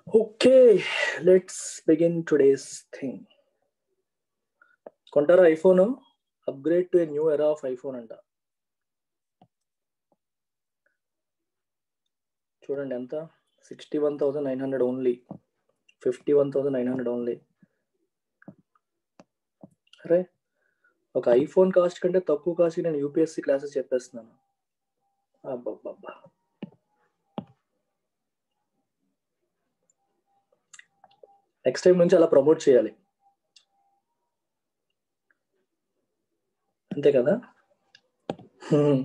Okay, let's begin today's thing. కొంటారా iPhone upgrade to a new era of iPhone అంట చూడండి ఎంత sixty one thousand nine hundred only fifty one thousand nine hundred only అరే ఒక iPhone cost కంటే తక్కువ cost నేను UPSC classes చెప్పేస్తున్నాను అబ్బబ్బబ్బా నెక్స్ట్ టైం నుంచి అలా ప్రమోట్ చేయాలి అంతే కదా హ్మ్.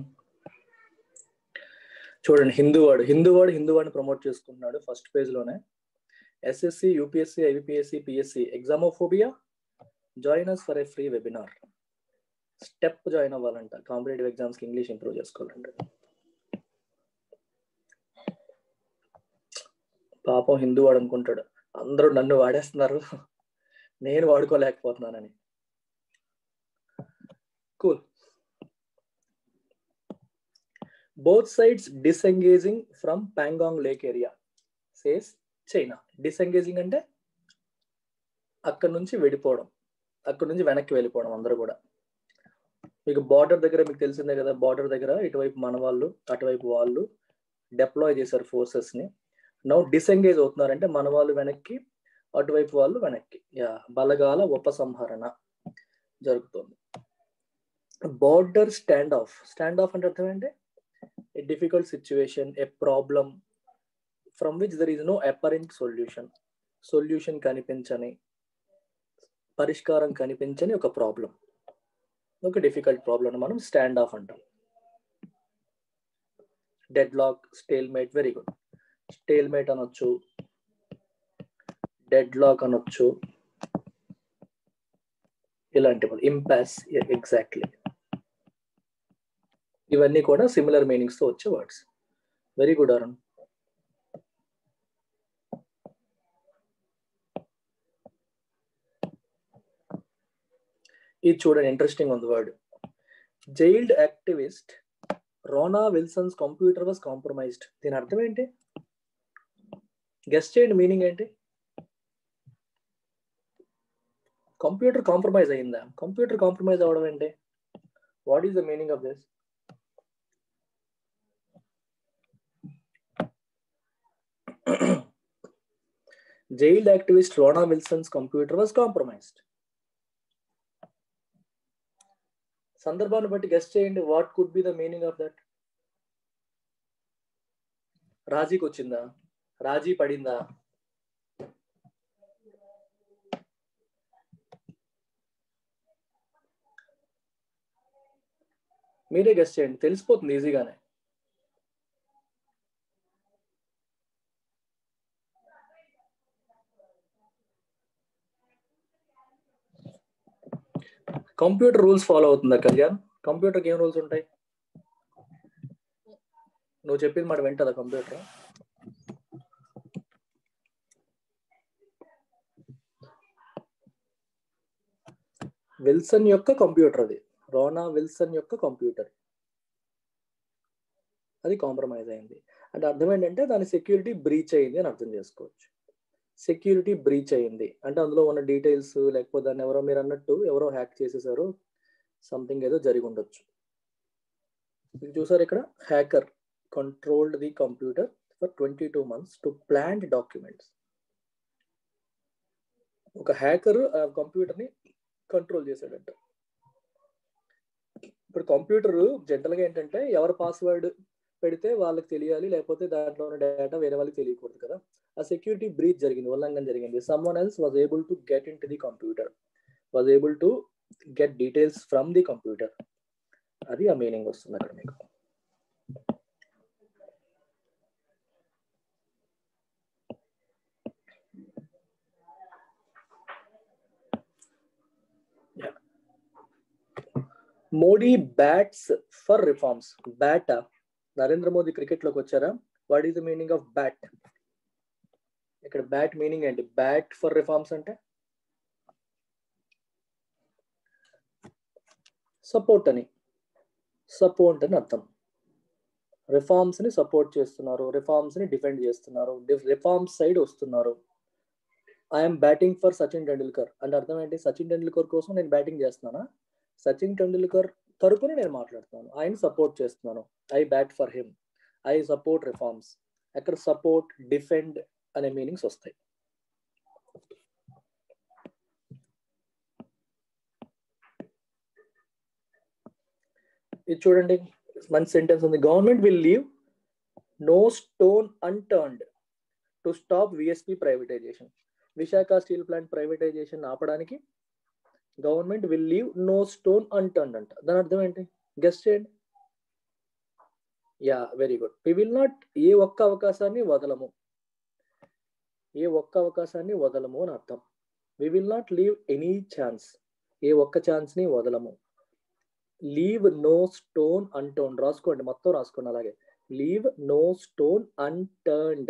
చూడండి హిందూవాడు హిందూవాడు హిందూవాడిని ప్రమోట్ చేసుకుంటున్నాడు ఫస్ట్ పేజ్ లోనే SSC UPSC IBPSC PSC examophobia join us for a free webinar step join అవ్వాలంట కాంపిటేటివ్ ఎగ్జామ్స్కి ఇంగ్లీష్ ఇంప్రూవ్ చేసుకోవాలంట పాపం హిందూ వాడు అనుకుంటాడు అందరూ నన్ను వాడేస్తున్నారు నేను వాడుకోలేకపోతున్నానని cool both sides disengaging from Pangong lake area says China disengaging అంటే అక్కడ నుంచి వెళ్ళిపోవడం అక్కడ నుంచి వెనక్కి వెళ్ళిపోవడం అందరూ కూడా మీకు బార్డర్ దగ్గర మీకు తెలిసిందే కదా బార్డర్ దగ్గర ఇటువైపు మన వాళ్ళు అటువైపు వాళ్ళు డెప్లాయ్ చేశారు ఫోర్సెస్ ని నౌ డిసెంగేజ్ అవుతున్నారంటే మన వాళ్ళు వెనక్కి అటువైపు వాళ్ళు వెనక్కి యా బలగాల ఉపసంహరణ జరుగుతుంది border standoff standoff అంటే అర్థం ఏంటి a difficult situation a problem from which there is no apparent solution solution కనిపించని పరిష్కారం కనిపించని ఒక ప్రాబ్లం ఒక డిఫికల్ట్ ప్రాబ్లం మనం స్టాండ్ ఆఫ్ అంటాం deadlock stalemate very good stalemate అనొచ్చు డెడ్ లాక్ అనొచ్చు ఇలాంటి ఇంపాస్ ఎగ్జాక్ట్లీ ఇవన్నీ కూడా సిమిలర్ మీనింగ్స్ తో వచ్చే వర్డ్స్ వెరీ గుడ్ అరుణ్ ఇది చూడండి ఇంట్రెస్టింగ్ ఉంది word jailed activist Rona Wilson's computer was compromised దీని అర్థం ఏంటి గెస్ట్ చేయండి మీనింగ్ ఏంటి కంప్యూటర్ కాంప్రమైజ్ అయిందా కంప్యూటర్ కాంప్రమైజ్ అవ్వడం ఏంటి what is the meaning of this jailed activist Rona Wilson's computer was compromised సందర్భాన్ని బట్టి గెస్ట్ చేయండి what could be the meaning of that రాజీకి వచ్చిందా రాజీ పడిందా మీరే గెస్ట్ చేయండి తెలిసిపోతుంది ఈజీగానే కంప్యూటర్ రూల్స్ ఫాలో అవుతుందా కళ్యాణ్ కంప్యూటర్కి ఏం రూల్స్ ఉంటాయి నువ్వు చెప్పింది మాట వింటదా కంప్యూటర్ విల్సన్ యొక్క కంప్యూటర్ అది రోనా విల్సన్ యొక్క కంప్యూటర్ అది కాంప్రమైజ్ అయింది అంటే అర్థం ఏంటంటే దాని సెక్యూరిటీ బ్రీచ్ అయింది అని అర్థం చేసుకోవచ్చు సెక్యూరిటీ బ్రీచ్ అయింది అంటే అందులో ఉన్న డీటెయిల్స్ లేకపోతే దాన్ని ఎవరో మీరు అన్నట్టు ఎవరో హ్యాక్ చేసేసారు సంథింగ్ ఏదో జరిగి ఉండొచ్చు ఇది చూసారు ఇక్కడ hacker controlled the computer for twenty two months to plant documents ఒక హ్యాకర్ ఆ కంప్యూటర్ని కంట్రోల్ చేశాడంట ఇప్పుడు కంప్యూటర్ జనరల్గా ఏంటంటే ఎవరు పాస్వర్డ్ పెడితే వాళ్ళకి తెలియాలి లేకపోతే దాంట్లో ఉన్న డేటా వేరే వాళ్ళకి తెలియకూడదు కదా ఆ సెక్యూరిటీ బ్రీచ్ జరిగింది ఉల్లంఘన జరిగింది someone else was able to get into the computer was able to get details from the computer అది ఆ మీనింగ్ వస్తుంది అక్కడ మీకు Modi bats for reforms bat Narendra Modi cricket లోకి వచ్చారా what is the meaning of bat ఇక్కడ బ్యాట్ మీనింగ్ ఏంటి bat for reforms అంటే సపోర్ట్ అని సపోర్ట్ అని అర్థం రిఫార్మ్స్ ని సపోర్ట్ చేస్తున్నారు రిఫార్మ్స్ ని డిఫెండ్ చేస్తున్నారు రిఫార్మ్స్ సైడ్ వస్తున్నారు I'm batting for Sachin Tendulkar అంటే అర్థం ఏంటి సచిన్ టెండూల్కర్ కోసం నేను బ్యాటింగ్ చేస్తున్నానా సచిన్ టెండూల్కర్ తరపున నేను మాట్లాడుతున్నాను ఆయన సపోర్ట్ చేస్తున్నాను I bat for him I support reforms అక్కడ సపోర్ట్ డిఫెండ్ అనే మీనింగ్స్ వస్తాయి ఇది చూడండి మంచి సెంటెన్స్ ఉంది government will leave no stone unturned to stop VSP privatisation Visakha steel plant privatisation ఆపడానికి government will leave no stone unturned అంట దాని అర్థం ఏంటి గెస్ట్ చేయండి yeah very good we will not ఏ ఒక్క అవకాశాన్ని వదలము ఏ ఒక్క అవకాశాన్ని వదలము అని అర్థం we will not leave any chance ఏ ఒక్క ఛాన్స్ ని వదలము లీవ్ నో స్టోన్ అన్టర్న్ రాసుకోండి మొత్తం రాసుకోండి అలాగే లీవ్ నో స్టోన్ అన్టర్న్డ్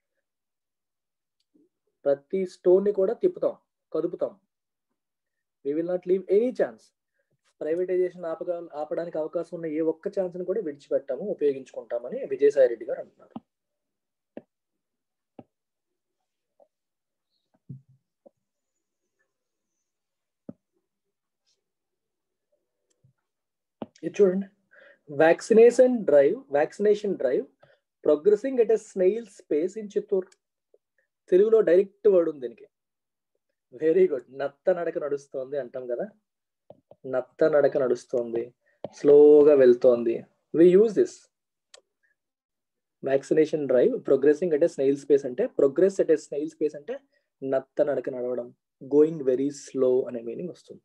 ప్రతి స్టోన్ ని కూడా తిప్పుతాం కదుపుతాం we will not leave any chance privatisation ఆపక ఆపడానికి అవకాశం ఉన్న ఏ ఒక్క ఛాన్స్ ని కూడా విడిచిపెట్టాము ఉపయోగించుకుంటామని విజయసాయి రెడ్డి గారు అంటున్నారు ఇది చూడండి vaccination drive vaccination drive progressing at a snail space in Chittoor తెలుగులో డైరెక్ట్ వర్డ్ ఉంది దీనికి వెరీ గుడ్ నత్త నడక నడుస్తోంది అంటాం కదా నత్త నడక నడుస్తోంది స్లోగా వెళ్తోంది we use this vaccination drive progressing at a snail space అంటే progress at a snail space అంటే నత్త నడక నడవడం గోయింగ్ వెరీ స్లో అనే మీనింగ్ వస్తుంది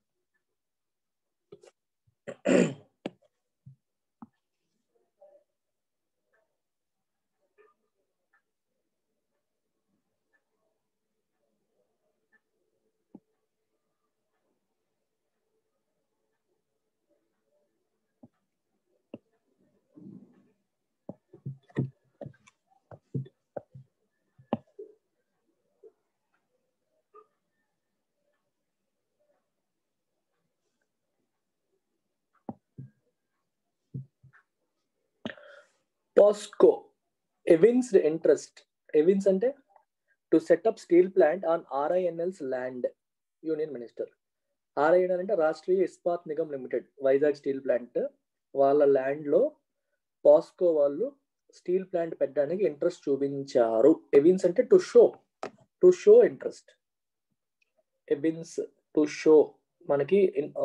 పాస్కో ఎవిన్స్ ఇంట్రెస్ట్ ఎవిన్స్ అంటే to set up steel plant on RINL's land union minister RINL అంటే Rashtriya Ispat Nigam limited Vizag steel plant వాళ్ళ ల్యాండ్ లో పాస్కో వాళ్ళు స్టీల్ ప్లాంట్ పెట్టడానికి ఇంట్రెస్ట్ చూపించారు ఎవిన్స్ అంటే to show to show interest evince to show మనకి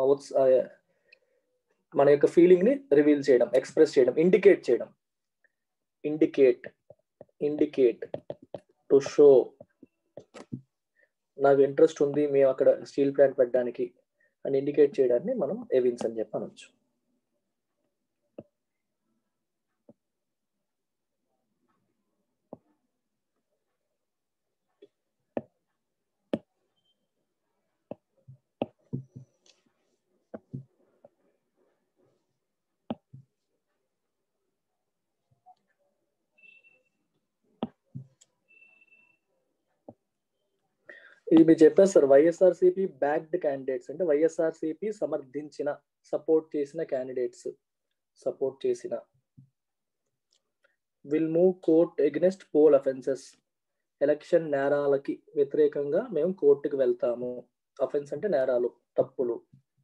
మన యొక్క ఫీలింగ్ ని రివీల్ చేయడం ఎక్స్ప్రెస్ చేయడం ఇండికేట్ చేయడం ఇండికేట్ ఇండికేట్ టు షో నాకు ఇంట్రెస్ట్ ఉంది మేము అక్కడ స్టీల్ ప్లాంట్ పెట్టడానికి అని ఇండికేట్ చేయడాన్ని మనం ఎవిన్స్ అని చెప్పి అనొచ్చు ఇది మీరు చెప్పారు సార్ వైఎస్ఆర్సిపి బ్యాక్డ్ క్యాండిడేట్స్ అంటే వైఎస్ఆర్సిపి సమర్థించిన సపోర్ట్ చేసిన క్యాండిడేట్స్ సపోర్ట్ చేసిన will move court against poll offences election నేరాలకి వ్యతిరేకంగా మేము కోర్టుకు వెళ్తాము అఫెన్స్ అంటే నేరాలు తప్పులు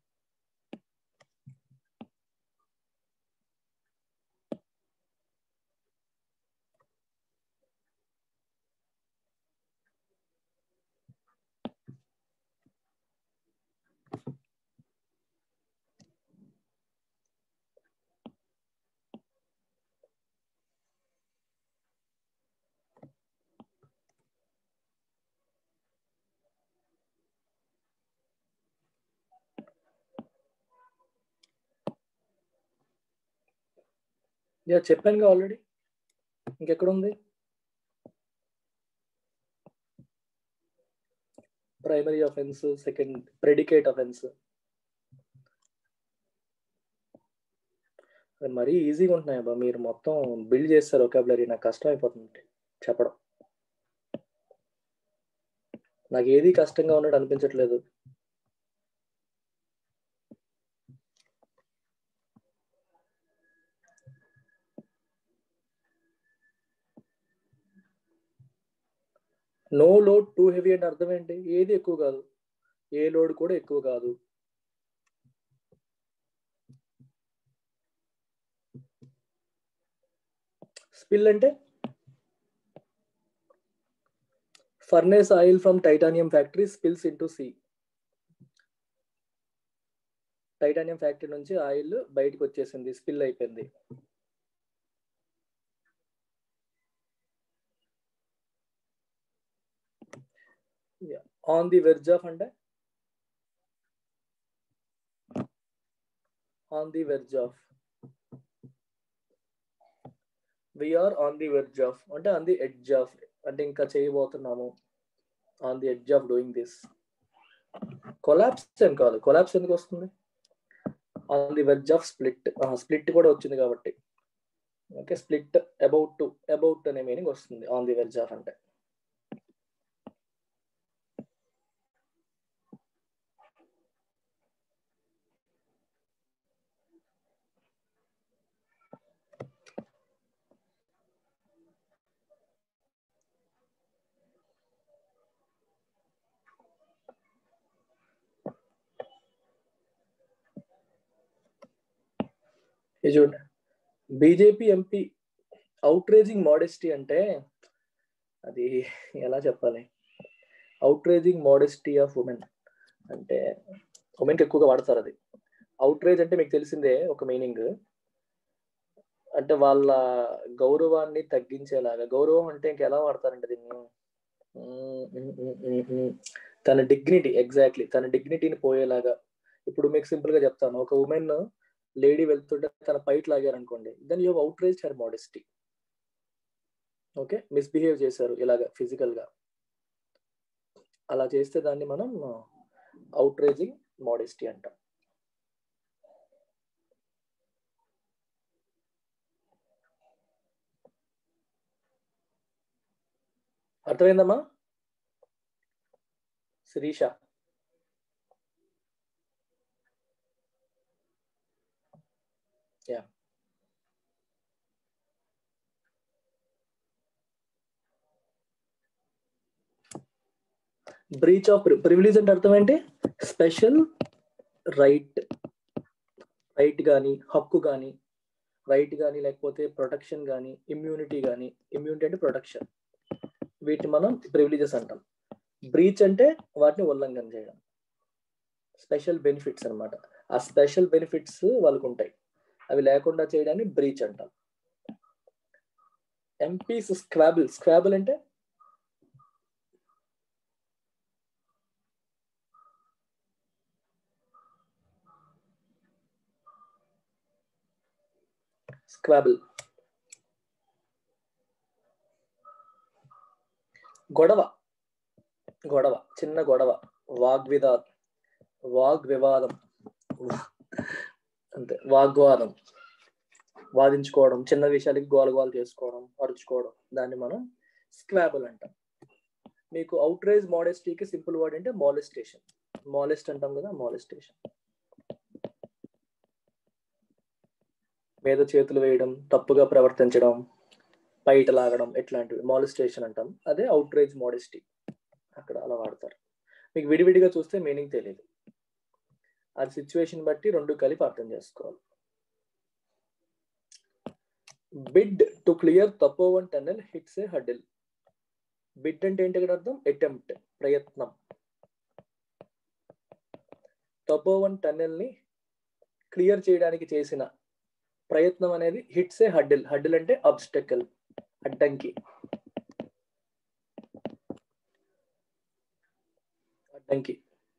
యా చెప్పాను ఆల్రెడీ ఇంకెక్కడ ఉంది primary offence second predicate offence మరీ ఈజీగా ఉంటున్నాయి అబ్బా మీరు మొత్తం బిల్డ్ చేస్తారు ఒకాబులరీ నాకు కష్టం అయిపోతుంది చెప్పడం నాకు ఏది కష్టంగా ఉన్నట్టు అనిపించట్లేదు నో లోడ్ టూ హెవీ అంటే అర్థం ఏంటి ఏది ఎక్కువ కాదు ఏ లోడ్ కూడా ఎక్కువ కాదు స్పిల్ అంటే furnace oil from titanium factory spills into sea titanium factory నుంచి ఆయిల్ బయటకు వచ్చేసింది స్పిల్ అయిపోయింది ఆన్ ది వెర్జ్ ఆఫ్ అంటే on the verge of we're on the verge of అంటే ఆన్ ది ఎడ్జ్ ఆఫ్ అంటే ఇంకా చేయబోతున్నాము on the edge of doing this collapse ఏం కాదు కొలాప్స్ ఎందుకు వస్తుంది on the verge of split split కూడా వచ్చింది కాబట్టి okay split about to about అనే మీనింగ్ వస్తుంది ఆన్ ది వెర్జ్ ఆఫ్ అంటే ఇది చూడండి బీజేపీ ఎంపీ అవుట్రేజింగ్ మోడెస్టీ అంటే అది ఎలా చెప్పాలి అవుట్రేజింగ్ మోడెస్టీ ఆఫ్ ఉమెన్ అంటే ఉమెన్కి ఎక్కువగా వాడతారు అది అవుట్రేజ్ అంటే మీకు తెలిసిందే ఒక మీనింగ్ అంటే వాళ్ళ గౌరవాన్ని తగ్గించేలాగా గౌరవం అంటే ఇంకెలా వాడతారంటే దీన్ని తన డిగ్నిటీ ఎగ్జాక్ట్లీ తన డిగ్నిటీని పోయేలాగా ఇప్పుడు మీకు సింపుల్ గా చెప్తాను ఒక ఉమెన్ లేడీ వెళ్తుంటే తన పైట్ లాగారు అనుకోండి then you outrage her modesty okay misbehave చేశారు ఇలాగ ఫిజికల్ గా అలా చేస్తే దాన్ని మనం అవుట్రేజింగ్ మోడెస్టీ అంటాం అర్థమైందమ్మా Shirisha yeah breach of privilege అంటే అర్థం ఏంటి స్పెషల్ రైట్ రైట్ కానీ హక్కు కానీ రైట్ కానీ లేకపోతే ప్రొటెక్షన్ కానీ ఇమ్యూనిటీ కానీ ఇమ్యూనిటీ అంటే ప్రొటెక్షన్ వీటిని మనం ప్రివిలేజెస్ అంటాం బ్రీచ్ అంటే వాటిని ఉల్లంఘన చేయడం స్పెషల్ బెనిఫిట్స్ అనమాట ఆ స్పెషల్ బెనిఫిట్స్ వాళ్ళకు ఉంటాయి అవి లేకుండా చేయడాన్ని బ్రీచ్ అంటాం ఎంపీస్ స్క్వాబుల్ స్క్వాబుల్ అంటే స్క్వాబుల్ గొడవ గొడవ చిన్న గొడవ వాగ్విదా వాగ్ వివాదం అంతే వాగ్వాదం వాదించుకోవడం చిన్న విషయాలకి గోల గోల చేసుకోవడం అరుచుకోవడం దాన్ని మనం స్క్వాబుల్ అంటాం మీకు అవుట్రేజ్ మోడెస్టీకి సింపుల్ వర్డ్ అంటే మాలెస్టేషన్ మాలెస్ట్ అంటాం కదా మాలెస్టేషన్ మీద చేతులు వేయడం తప్పుగా ప్రవర్తించడం బయట లాగడం ఇట్లాంటివి మాలిస్టేషన్ అంటాం అదే అవుట్రేజ్ మోడెస్టీ అక్కడ అలా వాడతారు మీకు విడివిడిగా చూస్తే మీనింగ్ తెలియదు అది సిచ్యువేషన్ బట్టి రెండు కలిపి అర్థం చేసుకోవాలి bid to clear Tapovan tunnel hits a hurdle bid అంటే ఏంటి ఇక్కడ అర్థం అటెంప్ట్ ప్రయత్నం తపోవన్ టన్నెల్ ని క్లియర్ చేయడానికి చేసిన ప్రయత్నం అనేది హిట్స్ ఏ హడ్డిల్ హడ్డిల్ అంటే అబ్స్టకల్ అడ్డంకి అడ్డంకి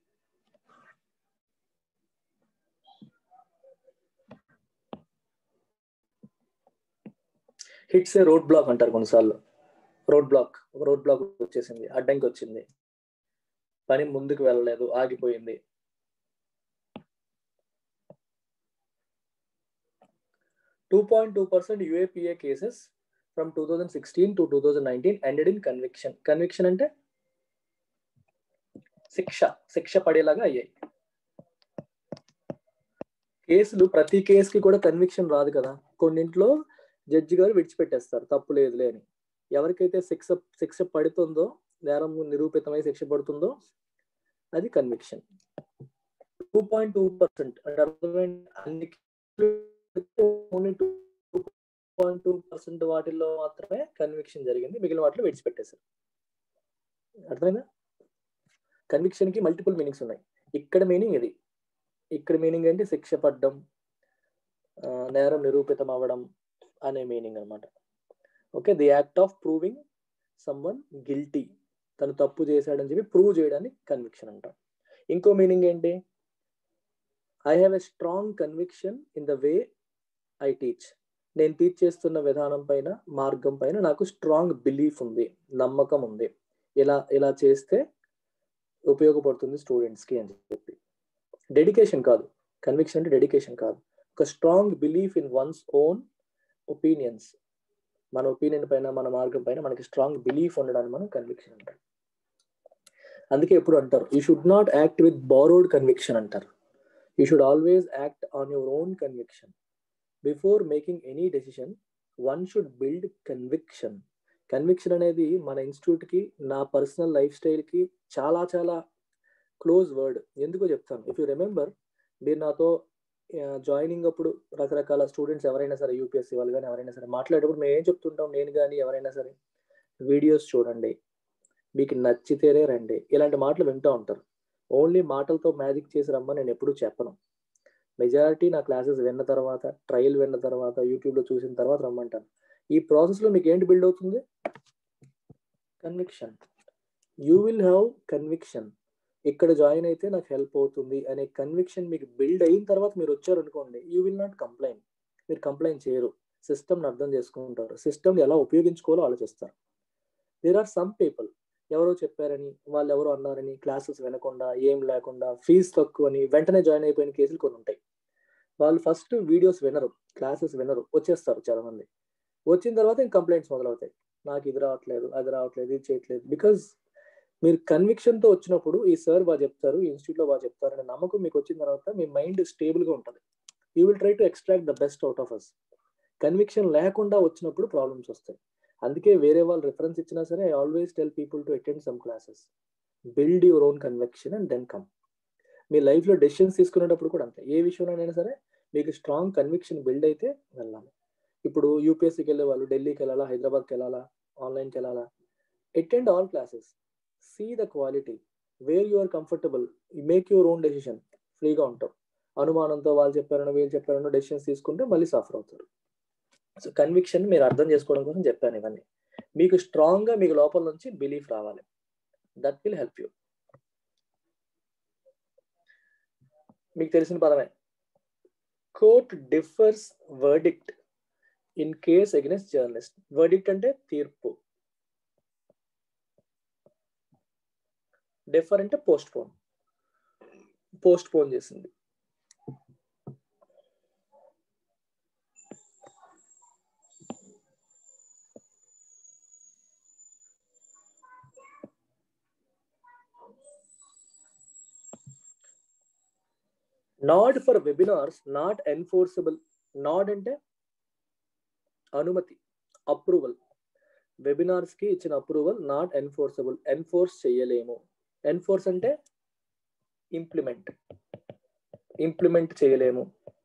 హిట్స్ ఏ రోడ్ బ్లాక్ అంటారు కొన్నిసార్లు రోడ్ బ్లాక్ రోడ్ బ్లాక్ వచ్చేసింది అడ్డంకి వచ్చింది పని ముందుకు వెళ్ళలేదు ఆగిపోయింది two point two percent UAPA cases from two thousand sixteen to two thousand nineteen ended in conviction conviction అంటే శిక్ష శిక్ష పడేలాగా అయ్యాయి కేసులు ప్రతి కేసుకి కూడా కన్విక్షన్ రాదు కదా కొన్నింట్లో జడ్జి గారు విడిచిపెట్టేస్తారు తప్పు లేదులే అని ఎవరికైతే శిక్ష శిక్ష పడుతుందో నేరం నిరూపితమై శిక్ష పడుతుందో అది conviction two point two percent అంటే అర్థమైంది అన్ని only two point two percent వాటిల్లో మాత్రమే కన్విక్షన్ జరిగింది మిగిలిన వాటిలో విడిచిపెట్టేశారు అర్థమైందా కన్విక్షన్ కి మల్టిపుల్ మీనింగ్స్ ఉన్నాయి ఇక్కడ మీనింగ్ ఇది ఇక్కడ మీనింగ్ ఏంటి శిక్ష పడ్డం ఆ, నేరం నిరూపితం అవ్వడం అనే మీనింగ్ అన్నమాట okay the act of proving someone guilty తను తప్పు చేశాడని చెప్పి ప్రూవ్ చేయడానికి కన్విక్షన్ అంటాం ఇంకో మీనింగ్ ఏంటి I have a strong conviction in the way I teach నేను టీచ్ చేస్తున్న విధానం పైన మార్గం పైన నాకు స్ట్రాంగ్ బిలీఫ్ ఉంది నమ్మకం ఉంది ఇలా ఇలా చేస్తే ఉపయోగపడుతుంది స్టూడెంట్స్కి అని చెప్పి డెడికేషన్ కాదు కన్విక్షన్ అంటే డెడికేషన్ కాదు ఒక strong belief in one's own opinions మన ఒపీనియన్ పైన మన మార్గం పైన మనకి స్ట్రాంగ్ బిలీఫ్ ఉండడానికి మనం కన్విక్షన్ అంటారు అందుకే ఎప్పుడు అంటారు you should not act with borrowed conviction అంటారు you should always act on your own conviction before making any decision one should build conviction conviction అనేది మన ఇన్స్టిట్యూట్కి నా పర్సనల్ లైఫ్ స్టైల్కి చాలా చాలా క్లోజ్ వర్డ్ ఎందుకో చెప్తాను ఇఫ్ యూ రిమెంబర్ మీరు నాతో జాయినింగ్ అప్పుడు రకరకాల స్టూడెంట్స్ ఎవరైనా సరే యూపీఎస్సీ వాళ్ళు కానీ ఎవరైనా సరే మాట్లాడేటప్పుడు మేము ఏం చెప్తుంటాం నేను కానీ ఎవరైనా సరే వీడియోస్ చూడండి మీకు నచ్చితేనే రండి ఇలాంటి మాటలు వింటూ ఉంటారు ఓన్లీ మాటలతో మ్యాజిక్ చేసి రమ్మని నేను ఎప్పుడూ చెప్పను మెజారిటీ నా క్లాసెస్ విన్న తర్వాత ట్రయల్ విన్న తర్వాత యూట్యూబ్లో చూసిన తర్వాత రమ్మంటాను ఈ ప్రాసెస్లో మీకు ఏంటి బిల్డ్ అవుతుంది conviction you will have conviction ఇక్కడ జాయిన్ అయితే నాకు హెల్ప్ అవుతుంది అనే కన్విక్షన్ మీకు బిల్డ్ అయిన తర్వాత మీరు వచ్చారు అనుకోండి యూ విల్ నాట్ కంప్లైన్ మీరు కంప్లైంట్ చేయరు సిస్టమ్ని అర్థం చేసుకుంటారు సిస్టమ్ని ఎలా ఉపయోగించుకోవాలో ఆలోచిస్తారు దేర్ ఆర్ సమ్ పీపుల్ ఎవరో చెప్పారని వాళ్ళు ఎవరో అన్నారని క్లాసెస్ వినకుండా ఏం లేకుండా ఫీజు తక్కువ అని వెంటనే జాయిన్ అయిపోయిన కేసులు కొన్ని ఉంటాయి వాళ్ళు ఫస్ట్ వీడియోస్ వినరు క్లాసెస్ వినరు వచ్చేస్తారు చాలా మంది వచ్చిన తర్వాత ఇంక కంప్లైంట్స్ మొదలవుతాయి నాకు ఇది రావట్లేదు అది రావట్లేదు ఇది చేయట్లేదు బికాజ్ మీరు కన్విక్షన్తో వచ్చినప్పుడు ఈ సార్ బాగా చెప్తారు ఈ ఇన్స్టిట్యూట్లో బాగా చెప్తారు అనే నమ్మకం మీకు వచ్చిన తర్వాత మీ మైండ్ స్టేబుల్గా ఉంటుంది you will try to extract the best out of us conviction లేకుండా వచ్చినప్పుడు ప్రాబ్లమ్స్ వస్తాయి అందుకే వేరే వాళ్ళు రిఫరెన్స్ ఇచ్చినా సరే I always tell people to attend some classes build your own conviction and then come మీ లైఫ్లో డెసిషన్స్ తీసుకునేటప్పుడు కూడా అంతే ఏ విషయంలోనైనా సరే మీకు స్ట్రాంగ్ కన్విక్షన్ బిల్డ్ అయితే వెళ్ళాలి ఇప్పుడు యూపీఎస్సీకి వెళ్ళే వాళ్ళు ఢిల్లీకి వెళ్ళాలా హైదరాబాద్కి వెళ్ళాలా ఆన్లైన్కి వెళ్ళాలా attend all classes see the quality where you are comfortable make your own decision ఫ్రీగా ఉంటాం అనుమానంతో వాళ్ళు చెప్పారనో వీళ్ళు చెప్పారనో డెసిషన్స్ తీసుకుంటే మళ్ళీ సఫర్ అవుతారు సో కన్విక్షన్ మీరు అర్థం చేసుకోవడం కోసం చెప్పాను ఇవన్నీ మీకు స్ట్రాంగ్గా మీకు లోపల నుంచి బిలీఫ్ రావాలి దట్ విల్ హెల్ప్ యూ మీకు తెలిసిన పదమే court differs verdict in case against journalist verdict అంటే తీర్పు డిఫర్ అంటే పోస్ట్ పోన్ పోస్ట్ పోన్ చేసింది nod for webinars not enforceable nod అంటే అనుమతి అప్రూవల్ వెబినార్స్ కి ఇచ్చిన అప్రూవల్ నాట్ ఎన్ఫోర్సబుల్ ఎన్ఫోర్స్ చేయలేము ఎన్ఫోర్స్ అంటే ఇంప్లిమెంట్ ఇంప్లిమెంట్ చేయలేము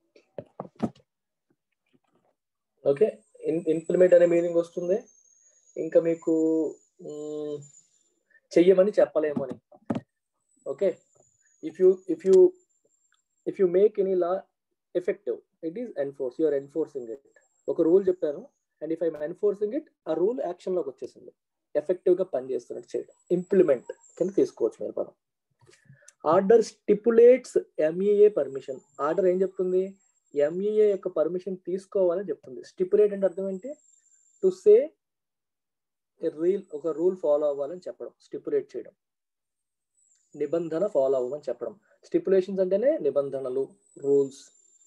ఓకే ఇంప్లిమెంట్ అనే మీనింగ్ వస్తుంది ఇంకా మీకు మ్, చెయ్యమని చెప్పలేము అని okay if you if you if you make any law effective it is enforce you're enforcing it ఒక రూల్ చెప్పాను and if I'm enforcing it ఆ రూల్ యాక్షన్లోకి వచ్చేసింది ఎఫెక్టివ్ గా పనిచేస్తున్నట్టు చేయడం ఇంప్లిమెంట్ కింద తీసుకోవచ్చు మీరు పదం order stipulates MEA permission order ఏం చెప్తుంది ఎంఈఏ యొక్క పర్మిషన్ తీసుకోవాలని చెప్తుంది స్టిపులేట్ అంటే అర్థం ఏంటి టు సే రీల్ ఒక రూల్ ఫాలో అవ్వాలని చెప్పడం స్టిపులేట్ చేయడం నిబంధన ఫాలో అవ్వమని చెప్పడం స్టిపులేషన్స్ అంటేనే నిబంధనలు రూల్స్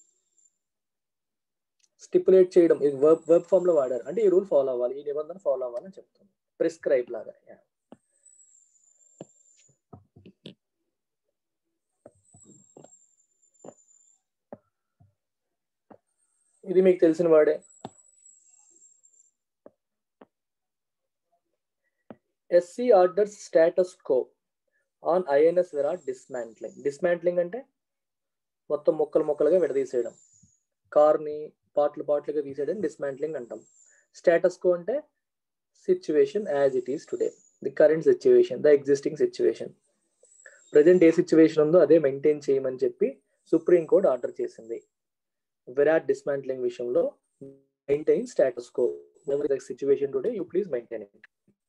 స్టిపులేట్ చేయడం ఇది వర్బ్ వర్బ్ ఫామ్ లో వాడారు అంటే ఈ రూల్ ఫాలో అవ్వాలి ఈ నిబంధన ఫాలో అవ్వాలని చెప్తుంది ప్రిస్క్రైబ్ లాగా Yeah. ఇది మీకు తెలిసిన వాడే SC orders status quo on INS Virat dismantling dismantling అంటే మొత్తం ముక్కలు ముక్కలుగా విడదీసేయడం కార్ని పార్ట్లు పార్ట్లుగా తీసేయడం డిస్మాంట్లింగ్ అంటాం స్టేటస్ కో అంటే situation as it is today the current situation the existing situation present ఏ సిచ్యువేషన్ ఉందో అదే మెయింటైన్ చేయమని చెప్పి సుప్రీం కోర్ట్ ఆర్డర్ చేసింది విరాట్ డిస్మాంట్లింగ్ విషయంలో maintain status quo situation today you please maintain it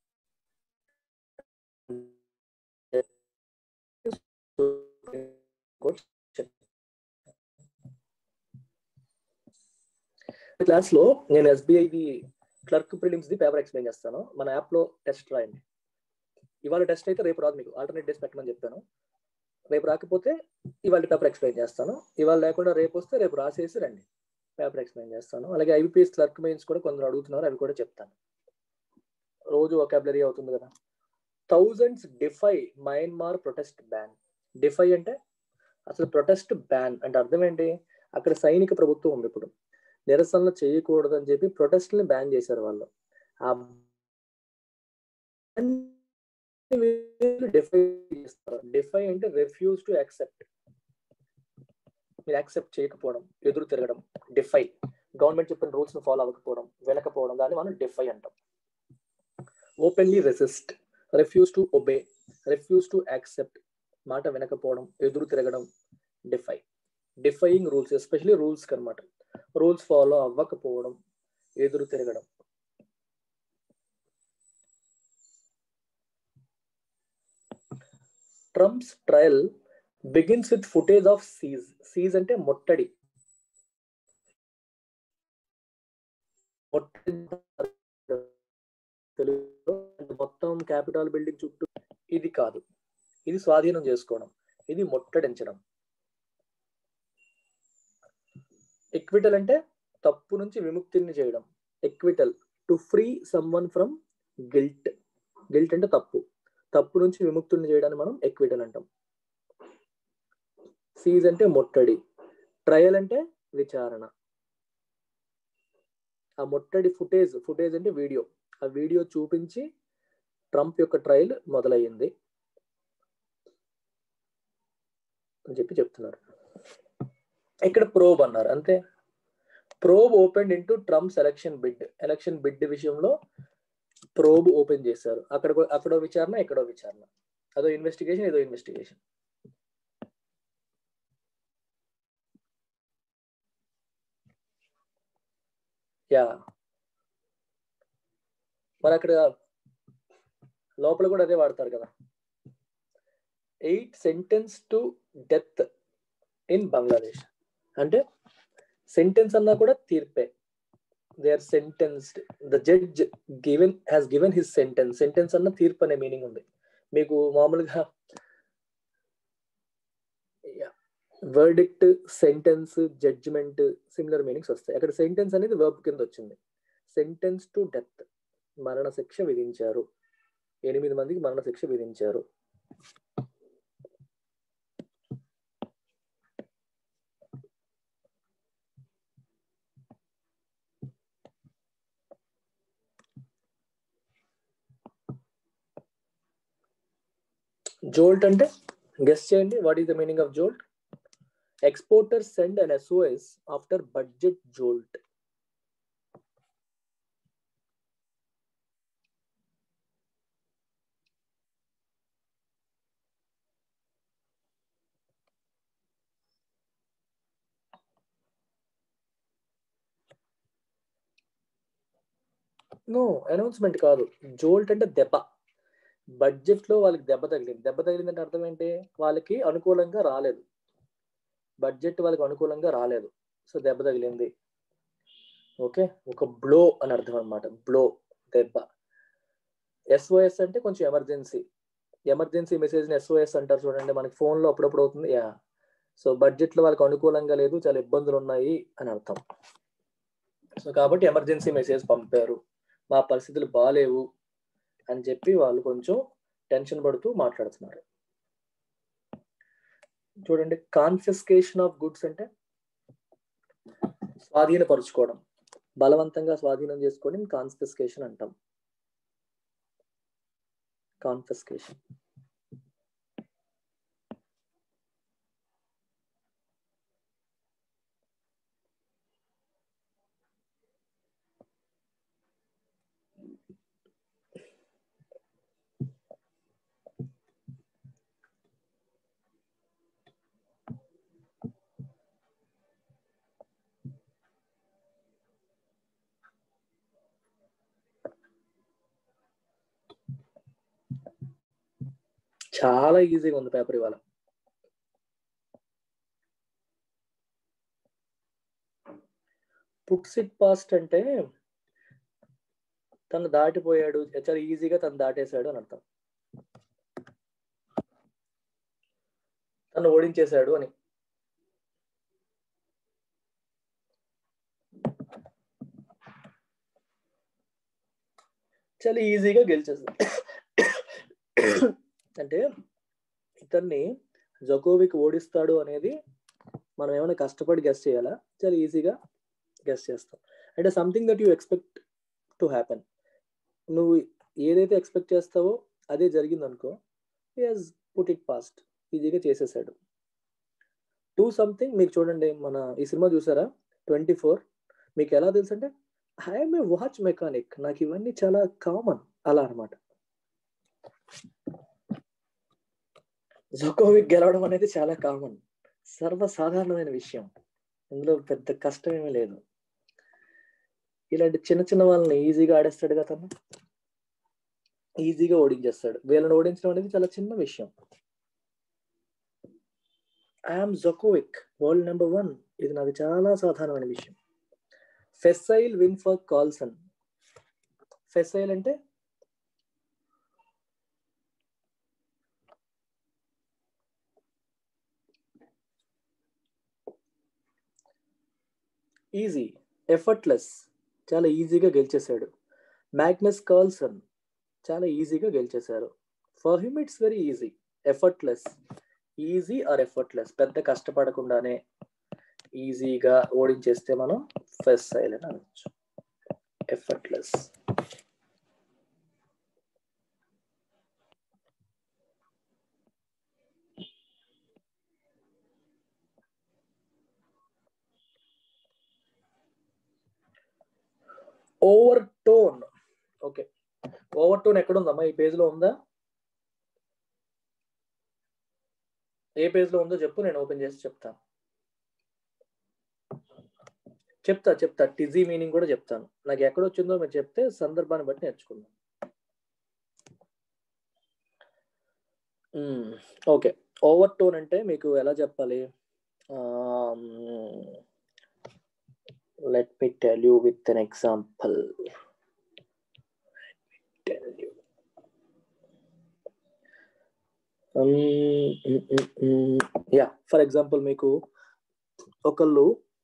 class లో నేను SBI the clerk prelims the paper explain చేస్తాను మన యాప్ లో టెస్ట్ రాయండి ఇవాళ టెస్ట్ అయితే రేపు రాదు మీకు ఆల్టర్నేట్ డేస్ పెట్టమని చెప్పాను రేపు రాకపోతే ఇవాళ పేపర్ ఎక్స్ప్లెయిన్ చేస్తాను ఇవాళ లేకుండా రేపు వస్తే రేపు రాసేసి రండి పేపర్ ఎక్స్ప్లెయిన్ చేస్తాను అలాగే ఐబీపీఎస్ క్లర్క్ మెయిన్స్ కూడా కొందరు అడుగుతున్నారు అవి కూడా చెప్తాను రోజు ఒకాబులరీ అవుతుంది కదా thousands defy Myanmar protest ban defy అంటే అసలు ప్రొటెస్ట్ బ్యాన్ అంటే అర్థం ఏంటి అక్కడ సైనిక ప్రభుత్వం ఉంది ఇప్పుడు నిరసనలు చేయకూడదు అని చెప్పి ప్రొటెస్ట్ని బ్యాన్ చేశారు వాళ్ళు ఆ డిఫై చేస్తారు డిఫై అంటే రిఫ్యూజ్ టు యాక్సెప్ట్ మీరు యాక్సెప్ట్ చేయకపోవడం ఎదురు తిరగడం డిఫై గవర్నమెంట్ చెప్పిన రూల్స్ ను ఫాలో అవ్వకపోవడం వినకపోవడం దాన్ని మనం డిఫై అంటాం openly resist refuse to obey refuse to accept మాట వినకపోవడం ఎదురు తిరగడం defy defying rules especially rules అనమాట రూల్స్ ఫాలో అవ్వకపోవడం ఎదురు తిరగడం Trump's trial begins with footage of siege siege అంటే మొట్టడి మొత్తం క్యాపిటల్ బిల్డింగ్ చుట్టూ ఇది కాదు ఇది స్వాధీనం చేసుకోవడం ఇది మొట్టడించడం ఎక్విటల్ అంటే తప్పు నుంచి విముక్తిని చేయడం acquittal to free someone from guilt guilt అంటే తప్పు తప్పు నుంచి విముక్తుల్ని చేయడాన్ని మనం ఎక్విటల్ అంటాం సీజ్ అంటే మొట్టడి ట్రయల్ అంటే విచారణ ఆ మొట్టడి ఫుటేజ్ ఫుటేజ్ అంటే వీడియో ఆ వీడియో చూపించి ట్రంప్ యొక్క ట్రయల్ మొదలయ్యింది అని చెప్పి చెప్తున్నారు ఇక్కడ ప్రోబ్ అన్నారు అంతే probe open into Trump election bid election bid విషయంలో ప్రోబ్ ఓపెన్ చేశారు అక్కడ అక్కడో విచారణ ఎక్కడో విచారణ అదో ఇన్వెస్టిగేషన్ ఏదో ఇన్వెస్టిగేషన్ యా మరి అక్కడ లోపల కూడా అదే వాడతారు కదా eight sentence to death in Bangladesh అంటే సెంటెన్స్ అన్నా కూడా తీర్పే they are sentenced the judge given has given his sentence sentence అన్న తీర్పు అనే మీనింగ్ ఉంది మీకు మామూలుగా verdict sentence judgment similar meanings వస్తాయి అక్కడ సెంటెన్స్ అనేది వర్బ్ కింద వచ్చింది సెంటెన్స్ టు డెత్ మరణ శిక్ష విధించారు ఎనిమిది మందికి మరణ శిక్ష విధించారు జోల్ట్ అంటే గెస్ చేయండి what is the meaning of jolt exporter send an SOS after budget jolt no announcement కాదు జోల్ట్ అంటే దెబ్బ బడ్జెట్ లో వాళ్ళకి దెబ్బ తగిలింది దెబ్బ తగిలిందంటే అర్థం ఏంటి వాళ్ళకి అనుకూలంగా రాలేదు బడ్జెట్ వాళ్ళకి అనుకూలంగా రాలేదు సో దెబ్బ తగిలింది ఓకే ఒక బ్లో అని అర్థం అనమాట బ్లో దెబ్బ ఎస్ఓఎస్ అంటే కొంచెం ఎమర్జెన్సీ ఎమర్జెన్సీ మెసేజ్ని ఎస్ఓఎస్ అంటారు చూడండి మనకి ఫోన్లో అప్పుడప్పుడు అవుతుంది యా సో బడ్జెట్లో వాళ్ళకి అనుకూలంగా లేదు చాలా ఇబ్బందులు ఉన్నాయి అని అర్థం సో కాబట్టి ఎమర్జెన్సీ మెసేజ్ పంపారు మా పరిస్థితులు బాగాలేవు అని చెప్పి వాళ్ళు కొంచెం టెన్షన్ పడుతూ మాట్లాడుతున్నారు చూడండి కాన్ఫిస్కేషన్ ఆఫ్ గుడ్స్ అంటే స్వాధీనపరుచుకోవడం బలవంతంగా స్వాధీనం చేసుకోవడం కాన్ఫిస్కేషన్ అంటాం కాన్ఫెస్కేషన్ చాలా ఈజీగా ఉంది పేపర్ ఇవాళ పుట్స్ ఇట్ పాస్ట్ అంటే తను దాటిపోయాడు చాలా ఈజీగా తను దాటేశాడు అని అర్థం తను ఓడించేశాడు అని చాలా ఈజీగా గెలిచేసాడు అంటే ఇతన్ని జకోవిక్ ఓడిస్తాడు అనేది మనం ఏమైనా కష్టపడి గెస్ట్ చేయాలా చాలా ఈజీగా గెస్ట్ చేస్తాం అంటే something that you expect to happen నువ్వు ఏదైతే ఎక్స్పెక్ట్ చేస్తావో అదే జరిగింది అనుకో హాజ్ పుట్ ఇట్ పాస్ట్ ఈజీగా చేసేసాడు టూ సంథింగ్ మీకు చూడండి మన ఈ సినిమా చూసారా ట్వంటీ ఫోర్ మీకు ఎలా తెలుసు అంటే ఐఎమ్ ఏ వాచ్ మెకానిక్ నాకు ఇవన్నీ చాలా కామన్ అలా అనమాట జోకోవిక్ గెలవడం అనేది చాలా కామన్ సర్వసాధారణమైన విషయం ఇందులో పెద్ద కష్టం ఏమీ లేదు ఇలాంటి చిన్న చిన్న వాళ్ళని ఈజీగా ఆడేస్తాడు కదా తను ఈజీగా ఓడించేస్తాడు వీళ్ళని ఓడించడం అనేది చాలా చిన్న విషయం I'm Djokovic world number one ఇది నాకు చాలా సాధారణమైన విషయం facile win for Carlsen facile అంటే ఈజీ ఎఫర్ట్లెస్ చాలా ఈజీగా గెలిచేశాడు మ్యాగ్నస్ కార్ల్సన్ చాలా ఈజీగా గెలిచేశారు for him it's very easy effortless easy or effortless పెద్ద కష్టపడకుండానే ఈజీగా ఓడించేస్తే మనం ఫస్ట్ సైల్ అని అనొచ్చు effortless overtone okay overtone ఎక్కడ ఉందమ్మా ఈ పేజ్ లో ఉందా ఏ పేజ్ లో ఉందో చెప్పు నేను ఓపెన్ చేసి చెప్తాను చెప్తా చెప్తా టిజీ మీనింగ్ కూడా చెప్తాను నాకు ఎక్కడ వచ్చిందో మీరు చెప్తే సందర్భాన్ని బట్టి నేర్చుకుందాం ఓకే ఓవర్ టోన్ అంటే మీకు ఎలా చెప్పాలి let me tell you with an example tell you yeah for example మీకు ఒకళ్ళు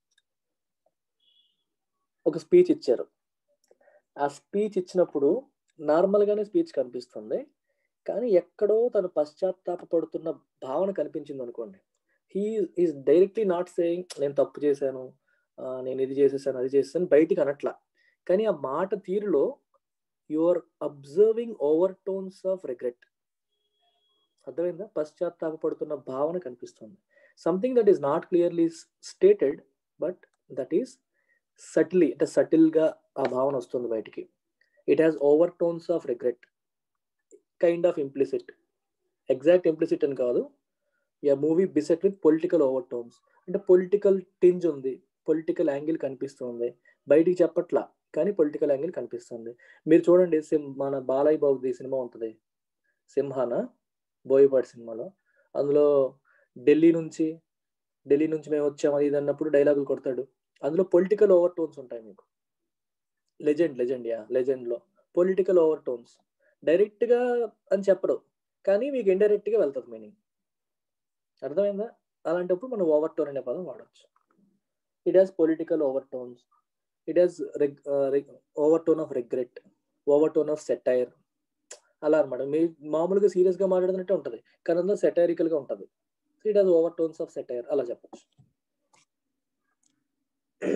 ఒక స్పీచ్ ఇచ్చారు ఆ స్పీచ్ ఇచ్చినప్పుడు నార్మల్గానే స్పీచ్ కనిపిస్తుంది కానీ ఎక్కడో తను పశ్చాత్తాపడుతున్న భావన కనిపించింది అనుకోండి he is directly not saying నేను తప్పు చేశాను నేను ఇది చేసేసాను అది చేసేసాను బయటికి అనట్లా కానీ ఆ మాట తీరులో you are observing overtones of regret అర్థమైందా పశ్చాత్తాపడుతున్న భావన కనిపిస్తుంది something that is not clearly stated but that is subtly అంటే సటిల్గా ఆ భావన వస్తుంది బయటికి it has overtones of regret kind of implicit exact implicit అని కాదు yeah movie beset with political overtones అంటే పొలిటికల్ టింజ్ ఉంది పొలిటికల్ యాంగిల్ కనిపిస్తుంది బయటికి చెప్పట్లా కానీ పొలిటికల్ యాంగిల్ కనిపిస్తుంది మీరు చూడండి సిమ్ మన బాలయ్య బాబుది సినిమా ఉంటుంది సింహాన బోయపాటి సినిమాలో అందులో ఢిల్లీ నుంచి ఢిల్లీ నుంచి మేము వచ్చాము ఇది అన్నప్పుడు డైలాగులు కొడతాడు అందులో పొలిటికల్ ఓవర్ టోన్స్ ఉంటాయి మీకు లెజెండ్ లెజెండ్ యా లెజెండ్లో పొలిటికల్ ఓవర్ టోన్స్ డైరెక్ట్గా అని చెప్పరు కానీ మీకు ఇండైరెక్ట్గా వెళ్తుంది మీనింగ్ అర్థమైందా అలాంటప్పుడు మనం ఓవర్ టోన్ అనే పదం వాడచ్చు it has political overtones it has overtone of regret overtone of satire అలా అనమాట మీ మామూలుగా సీరియస్గా మాట్లాడుతున్నట్టే ఉంటుంది కానీ అందులో సెటైరికల్గా ఉంటుంది so it has overtones of satire అలా చెప్పచ్చు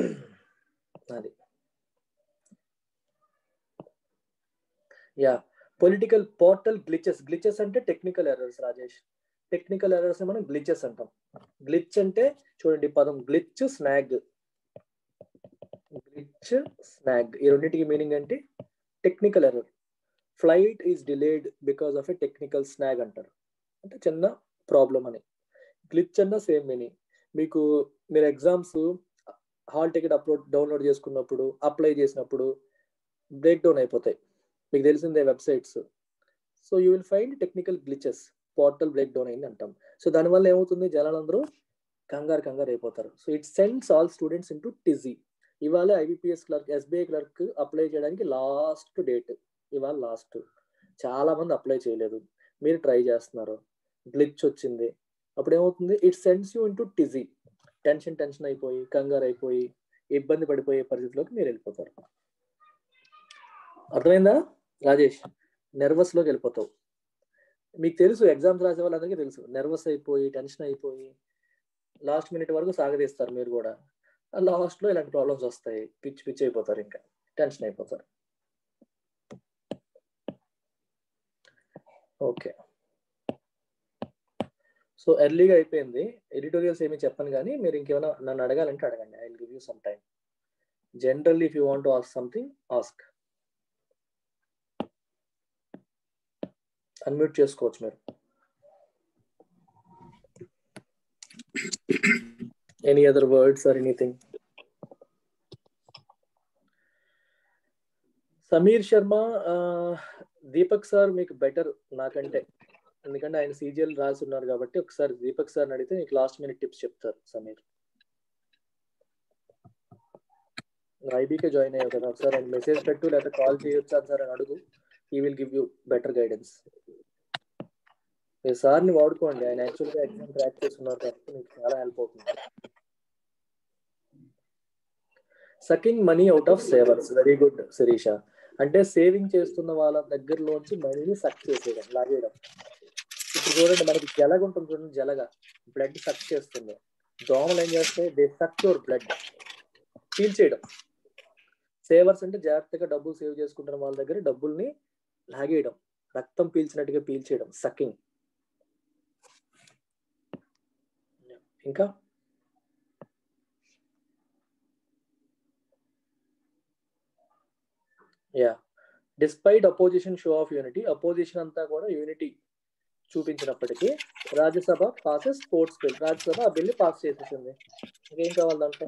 అది yeah political portal glitches glitches అంటే technical errors Rajesh technical errors మనం గ్లిచెస్ అంటాం గ్లిచ్ అంటే చూడండి ఈ పదం గ్లిచ్ స్నాగ్ గ్లిచ్ స్నాగ్ ఈ రెండింటికి మీనింగ్ ఏంటి technical error flight is delayed because of a technical snag అంటారు అంటే చిన్న ప్రాబ్లం అని గ్లిచ్ అన్న సేమ్ మీనింగ్ మీకు మీరు exams hall ticket upload download చేసుకున్నప్పుడు అప్లై చేసినప్పుడు బ్రేక్ డౌన్ అయిపోతాయి మీకు తెలిసిందే websites so you will find technical glitches portal break down అయింది అంటాం సో దానివల్ల ఏమవుతుంది జనాలందరూ కంగారు కంగారు అయిపోతారు so it sends all students into tizzy ఇవాళ IBPS clerk SBI clerk apply చేయడానికి లాస్ట్ డేట్ ఇవాళ లాస్ట్ చాలా మంది అప్లై చేయలేదు మీరు ట్రై చేస్తున్నారు గ్లిచ్ వచ్చింది అప్పుడు ఏమవుతుంది it sends you into tizzy tension tension అయిపోయి కంగారు అయిపోయి ఇబ్బంది పడిపోయే పరిస్థితిలోకి మీరు వెళ్ళిపోతారు అర్థమైందా రాజేష్ నెర్వస్ లోకి వెళ్ళిపోతావు మీకు తెలుసు ఎగ్జామ్స్ రాసే వాళ్ళందరికీ తెలుసు నెర్వస్ అయిపోయి టెన్షన్ అయిపోయి లాస్ట్ మినిట్ వరకు సాగదీస్తారు మీరు కూడా లాస్ట్ లో ఇలాంటి ప్రాబ్లమ్స్ వస్తాయి పిచ్చి పిచ్చి అయిపోతారు ఇంకా టెన్షన్ అయిపోతారు ఓకే సో ఎర్లీగా అయిపోయింది ఎడిటోరియల్స్ ఏమి చెప్పను కానీ మీరు ఇంకేమైనా నన్ను అడగాలంటే అడగండి I will give you some time generally if you want to ask something ask unmute చేసుకోవచ్చు మీరు any other words or anything Sameer Sharma Deepak sir మీకు బెటర్ నాకంటే ఎందుకంటే ఆయన సీజిఎల్ రాసి ఉన్నారు కాబట్టి ఒకసారి దీపక్ సార్ అడిగితే మీకు లాస్ట్ మినిట్ టిప్స్ చెప్తారు సమీర్ ఐబీకే జాయిన్ అయ్యావు కదా ఒకసారి ఆయన మెసేజ్ పెట్టు లేదా కాల్ చేయొచ్చా సార్ అని అడుగు he will give you better guidance మీ సార్ని వాడుకోండి ఆయన యాక్చువల్గా ఎగ్జామ్ ట్రాక్ చేస్తున్నారు కాబట్టి మీకు చాలా హెల్ప్ అవుతుంది sucking money out of savers very good Shirisha అంటే సేవింగ్ చేస్తున్న వాళ్ళ దగ్గరలోంచి మనీని సక్ చేసేయడం లాగేయడం ఇప్పుడు చూడండి మనకి జలగ ఉంటుంది చూడండి జలగ బ్లడ్ సక్ చేస్తుంది దోమలు ఏం చేస్తాయి they suck your blood feel చేయడం సేవర్స్ అంటే జాగ్రత్తగా డబ్బులు సేవ్ చేసుకుంటున్న వాళ్ళ దగ్గర డబ్బుల్ని లాగేయడం రక్తం పీల్చినట్టుగా పీల్చేయడం సక్కింగ్ ఇంకా yeah despite opposition show of unity opposition అంతా కూడా యూనిటీ చూపించినప్పటికీ Rajya Sabha passes sports bill Rajya Sabha ఆ బిల్లు పాస్ చేసేసింది ఇంకేం కావాలి దాంట్లో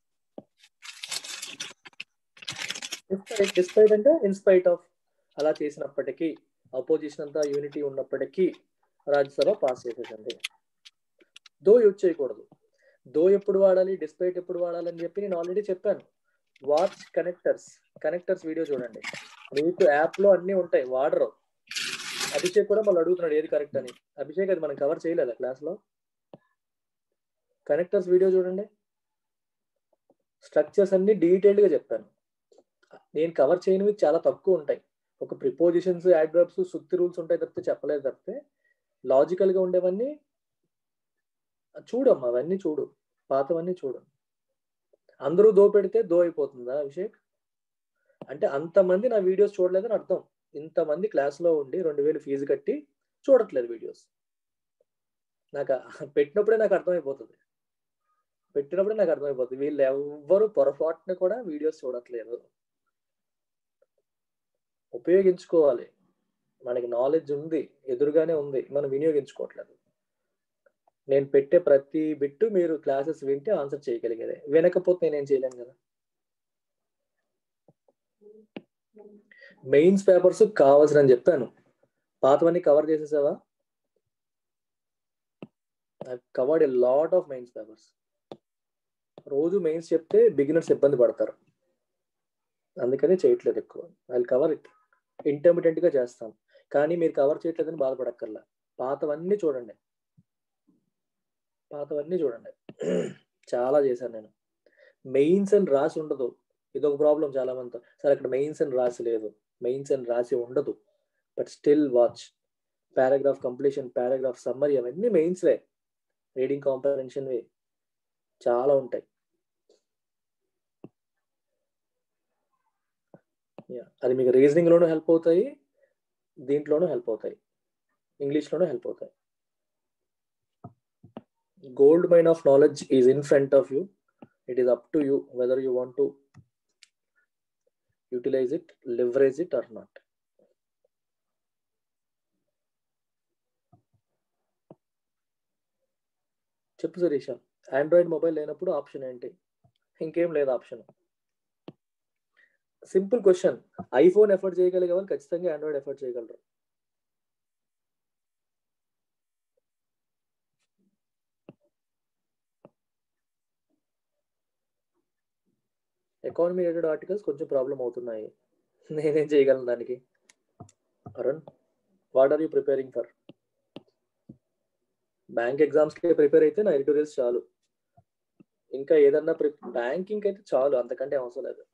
డిస్పైట్ అంటే ఇన్స్పైట్ ఆఫ్ అలా చేసినప్పటికీ అపోజిషన్ అంతా యూనిటీ ఉన్నప్పటికీ రాజ్యసభ పాస్ చేసేసింది దో యూజ్ చేయకూడదు దో ఎప్పుడు వాడాలి డిస్పైట్ ఎప్పుడు వాడాలి అని చెప్పి నేను ఆల్రెడీ చెప్పాను వాచ్ కనెక్టర్స్ కనెక్టర్స్ వీడియో చూడండి మీకు యాప్ లో అన్ని ఉంటాయి వాడరు అభిషేక్ కూడా మళ్ళీ అడుగుతున్నాడు ఏది కరెక్ట్ అని అభిషేక్ అది మనం కవర్ చేయలేదా క్లాస్ లో కనెక్టర్స్ వీడియో చూడండి స్ట్రక్చర్స్ అన్ని డీటెయిల్డ్ గా చెప్పాను నేను కవర్ చేయనివి చాలా తక్కువ ఉంటాయి ఒక ప్రిపోజిషన్స్ యాడ్వర్బ్స్ సుత్తి రూల్స్ ఉంటాయి తప్పితే చెప్పలేదు తప్పితే లాజికల్ గా ఉండేవన్నీ చూడమ్మా అవన్నీ చూడు పాతవన్నీ చూడు అందరూ దో పెడితే దో అయిపోతుందా అభిషేక్ అంటే అంతమంది నా వీడియోస్ చూడలేదని అర్థం ఇంతమంది క్లాస్లో ఉండి రెండు వేలు ఫీజు కట్టి చూడట్లేదు వీడియోస్ నాకు పెట్టినప్పుడే నాకు అర్థమైపోతుంది పెట్టినప్పుడే నాకు అర్థమైపోతుంది వీళ్ళు ఎవ్వరు పొరపాటున కూడా వీడియోస్ చూడట్లేదు ఉపయోగించుకోవాలి మనకి నాలెడ్జ్ ఉంది ఎదురుగానే ఉంది మనం వినియోగించుకోవట్లేదు నేను పెట్టే ప్రతి బిట్టు మీరు క్లాసెస్ వింటే ఆన్సర్ చేయగలిగేదే వినకపోతే నేనేం చేయలేను కదా మెయిన్స్ పేపర్స్ కావాల్సిన చెప్పాను పాతవన్నీ కవర్ చేసేసావా covered a lot of mains papers రోజు మెయిన్స్ చెప్తే బిగినర్స్ ఇబ్బంది పడతారు అందుకని చేయట్లేదు ఎక్కువ ఐ కవర్ ఇట్ ఇంటర్మీడియట్ గా చేస్తాం కానీ మీరు కవర్ చేయట్లేదని బాధపడక్కర్లా పాతవన్నీ చూడండి పాతవన్నీ చూడండి చాలా చేశాను నేను మెయిన్స్ అని రాసి ఉండదు ఇది ఒక ప్రాబ్లం చాలా మందితో సార్ అక్కడ మెయిన్స్ అని రాసి లేదు మెయిన్స్ అని రాసి ఉండదు but still watch paragraph completion paragraph summary అవన్నీ మెయిన్స్వే రీడింగ్ కాంపరెన్షన్ వే చాలా ఉంటాయి అది మీకు రీజనింగ్ లోనూ హెల్ప్ అవుతాయి దీంట్లోనూ హెల్ప్ అవుతాయి ఇంగ్లీష్లోనూ హెల్ప్ అవుతాయి gold mine of knowledge is in front of you it is up to you whether you want to utilise it leverage it or not చెప్పు శరీష ఆండ్రాయిడ్ మొబైల్ లేనప్పుడు ఆప్షన్ ఏంటి ఇంకేం లేదు option simple question iPhone effort చేయగలిగే వాళ్ళు ఖచ్చితంగా Android effort చేయగలరు economy related articles కొంచెం ప్రాబ్లం అవుతున్నాయి నేనేం చేయగలను దానికి Arun what are you preparing for bank ఎగ్జామ్స్కి ప్రిపేర్ అయితే నా ఎడిటోరియల్స్ చాలు ఇంకా ఏదన్నా బ్యాంకింగ్ అయితే చాలు అంతకంటే అవసరం లేదు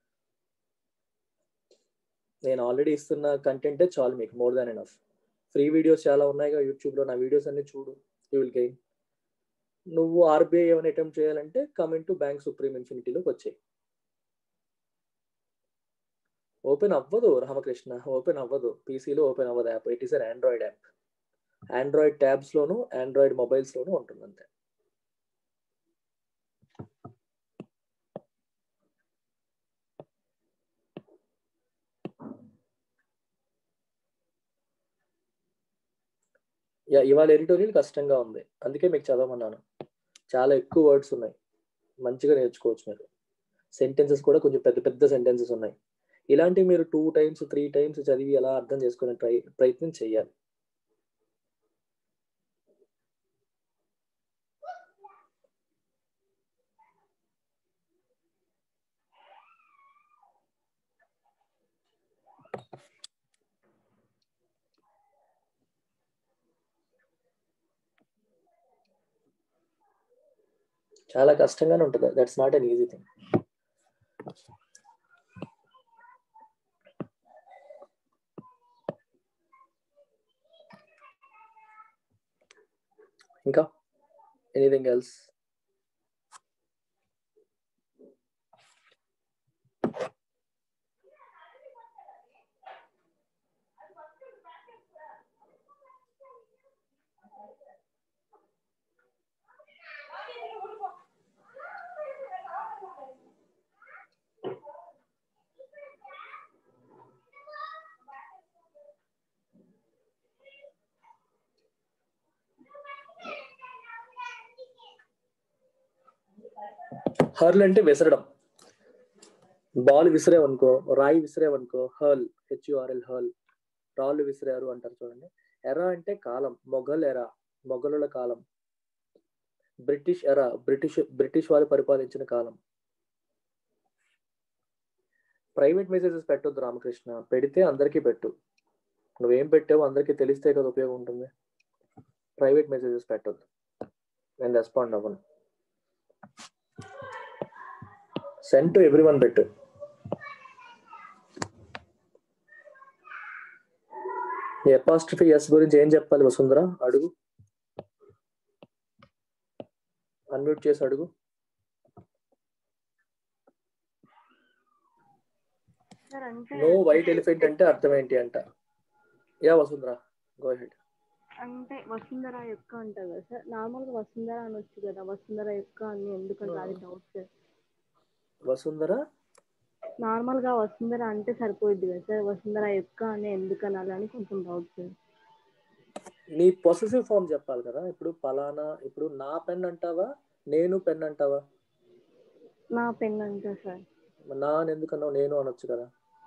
నేను ఆల్రెడీ ఇస్తున్న కంటెంటే చాలు మీకు more than enough free videos చాలా ఉన్నాయిగా యూట్యూబ్లో నా వీడియోస్ అన్ని చూడు యూ విల్ గెయిన్ నువ్వు ఆర్బీఐ ఏమైనా అటెంప్ట్ చేయాలంటే కమింగ్ టు బ్యాంక్ సుప్రీం ఇన్ఫినిటీలోకి వచ్చాయి ఓపెన్ అవ్వదు రామకృష్ణ ఓపెన్ అవ్వదు పీసీలో ఓపెన్ అవ్వదు app it is an Android app Android tabs లోను ఆండ్రాయిడ్ మొబైల్స్ లోను ఉంటుంది అంతే యా ఇవాళ ఎడిటోరియల్ కష్టంగా ఉంది అందుకే మీకు చదవమన్నాను చాలా ఎక్కువ వర్డ్స్ ఉన్నాయి మంచిగా నేర్చుకోవచ్చు మీరు సెంటెన్సెస్ కూడా కొంచెం పెద్ద పెద్ద సెంటెన్సెస్ ఉన్నాయి ఇలాంటివి మీరు టూ టైమ్స్ త్రీ టైమ్స్ చదివి ఎలా అర్థం చేసుకునే ట్రై ప్రయత్నం చేయాలి చాలా కష్టంగానే ఉంటుంది that's not an easy thing ఇంకా ఎనీథింగ్ ఎల్స్ హర్ల్ అంటే విసరడం బాల్ విసిరేవనుకో రాయి విసిరేవనుకో హర్ల్ హెచ్యుఆర్ఎల్ హర్ల్ రాళ్ళు విసిరారు అంటారు చూడండి ఎరా అంటే కాలం మొఘల్ ఎరా మొఘలుల కాలం బ్రిటిష్ ఎరా బ్రిటిష్ బ్రిటిష్ వాళ్ళు పరిపాలించిన కాలం ప్రైవేట్ మెసేజెస్ పెట్టొద్దు రామకృష్ణ పెడితే అందరికీ పెట్టు నువ్వేం పెట్టావు అందరికీ తెలిస్తే కదా ఉపయోగం ఉంటుంది ప్రైవేట్ మెసేజెస్ పెట్టొద్దు నేను రెస్పాండ్ అవ్వను సెండ్ టు ఎవ్రీ వన్ పెట్టు ఎపాస్ట్రఫీ ఎస్ గురించి ఏం చెప్పాలి వసుంధర అడుగు అన్మ్యూట్ చేసి అడుగు సార్ అంటే నో వైట్ ఎలిఫెంట్ అంటే అర్థం ఏంటి అంట యా వసుంధర గో హెడ్ అంటే వసుంధర యొక్క అంటారు కదా సార్ నార్మల్గా వసుంధర అనొచ్చు కదా వసుంధర యొక్క అని ఎందుకంటే అది డౌట్ సార్ వసుంధర నార్మల్గా వసుంధర అంటే సరిపోద్ది కదా సార్ వసుంధర యొక్క అని ఎందుకు అనాలి అని కొంచెం డౌట్ సార్ నీ పొసెసివ్ ఫామ్ చెప్పాలి కదా ఇప్పుడు పలానా ఇప్పుడు నా పెన్ అంటావా నేను పెన్ అంటావా నా పెన్ అంటే సార్ నా అని ఎందుకన్నావు నేను అనొచ్చు కదా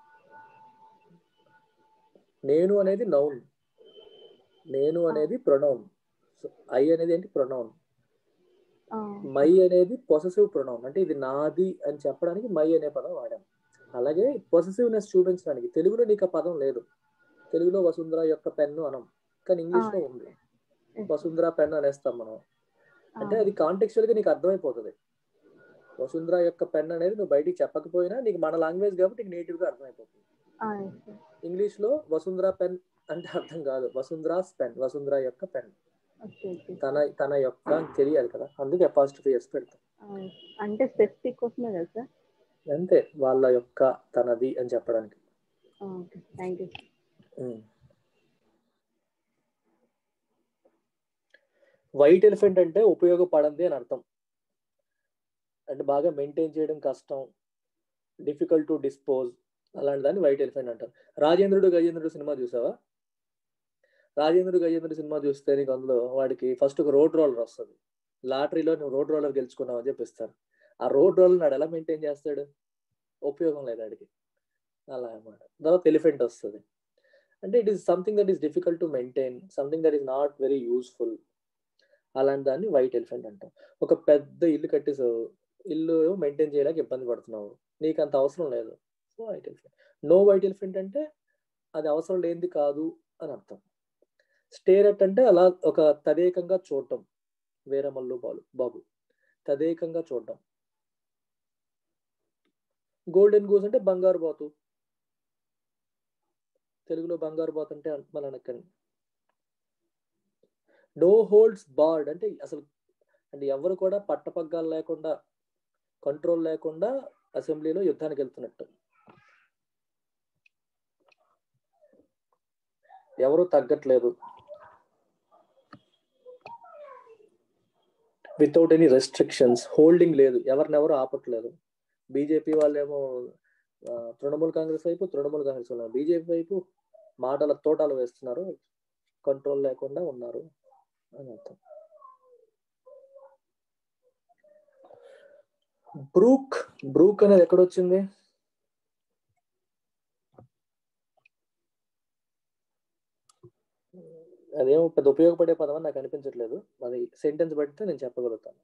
నేను అనేది నౌన్ నేను అనేది ప్రొనౌన్ ఐ అనేది ఏంటి ప్రొనౌన్ ఆ, మై అనేది పొసెసివ్ ప్రొనౌన్ అంటే ఇది నాది అని చెప్పడానికి మై అనే పదం వాడాం అలాగే పొసెసివ్నెస్ చూపించడానికి తెలుగులో నీకు ఆ పదం లేదు తెలుగులో వసుంధర యొక్క పెన్ను అనం కానీ ఇంగ్లీష్ లో ఉంది yes. వసుంధర పెన్ అనేస్తాం మనం అంటే ఆ, అది కాంటెక్చువల్ గా నీకు అర్థమైపోతుంది వసుంధర యొక్క పెన్ అనేది నువ్వు బయటికి చెప్పకపోయినా నీకు మన లాంగ్వేజ్ కాబట్టి నీకు నేటివ్ గా అర్థమైపోతుంది ఆ, yes, sir. ఇంగ్లీష్ లో వసుంధర పెన్ అంటే అర్థం కాదు వసుంధరాస్ పెన్ వసుంధర యొక్క పెన్ ఓకే ఓకే తన తన యొక్క అని తెలియాలి కదా అందుకే అపాస్ట్రఫీ ఎస్ పెడతాం ఆ, yes. అంటే స్పెసిఫిక్ కోసమే కదా సార్ అంతే వాళ్ళ యొక్క తనది అని చెప్పడానికి okay thank you um. White elephant అంటే ఉపయోగపడంది అని అర్థం అంటే బాగా మెయింటైన్ చేయడం కష్టం డిఫికల్ట్ టు డిస్పోజ్ అలాంటి దాన్ని వైట్ ఎలిఫెంట్ అంటారు రాజేంద్రుడు గజేంద్రుడు సినిమా చూసావా రాజేంద్రుడు గజేంద్రుడు సినిమా చూస్తే నీకు అందులో వాడికి ఫస్ట్ ఒక రోడ్ రోలర్ వస్తుంది లాటరీలో నువ్వు రోడ్ రోలర్ గెలుచుకున్నావు అని చెప్పిస్తారు ఆ రోడ్ రోలర్ నాడు ఎలా మెయింటైన్ చేస్తాడు ఉపయోగం లేదు వాడికి అలా అన్నమాట తర్వాత ఎలిఫెంట్ వస్తుంది అంటే it is something that is difficult to maintain something that is not very useful అలాంటి దాన్ని వైట్ ఎలిఫెంట్ అంటాం ఒక పెద్ద ఇల్లు కట్టేసావు ఇల్లు మెయింటైన్ చేయలేక ఇబ్బంది పడుతున్నావు నీకు అంత అవసరం లేదు so white elephant no white elephant అంటే అది అవసరం లేనిది కాదు అని అర్థం స్టేరట్ అంటే అలా ఒక తదేకంగా చూడటం వేరమల్లు బాలు బాబు తదేకంగా చూడటం గోల్డెన్ గూస్ అంటే బంగారు బాతు తెలుగులో బంగారు బాతు అంటే మన అనకండి నో హోల్డ్స్ బార్డ్ అంటే అసలు అంటే ఎవరు కూడా పట్టపగ్గాలు లేకుండా కంట్రోల్ లేకుండా అసెంబ్లీలో యుద్ధానికి వెళ్తున్నట్టు ఎవరు తగ్గట్లేదు వితౌట్ ఎనీ రెస్ట్రిక్షన్స్ హోల్డింగ్ లేదు ఎవరినెవరు ఆపట్లేదు బీజేపీ వాళ్ళేమో తృణమూల్ కాంగ్రెస్ వైపు తృణమూల్ కాంగ్రెస్ వాళ్ళు బీజేపీ వైపు మాటల తోటలు వేస్తున్నారు కంట్రోల్ లేకుండా ఉన్నారు అని అర్థం బ్రూక్ బ్రూక్ అనేది ఎక్కడొచ్చింది అదేమో పెద్ద ఉపయోగపడే పదం అని నాకు అనిపించట్లేదు అది సెంటెన్స్ బట్టి నేను చెప్పగలుగుతాను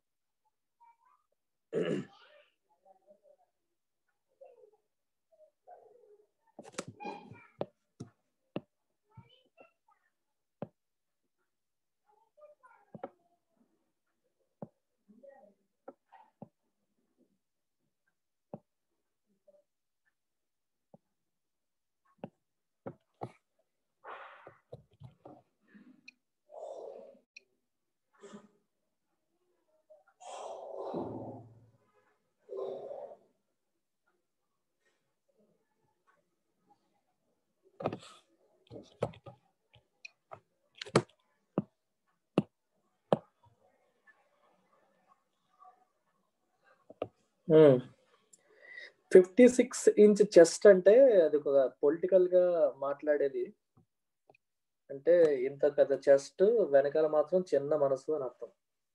ఫిఫ్టీ సిక్స్ ఇంచ్ చెస్ట్ అంటే అది ఒక పొలిటికల్ గా మాట్లాడేది అంటే ఇంత పెద్ద చెస్ట్ వెనకాల మాత్రం చిన్న మనసు అని అర్థం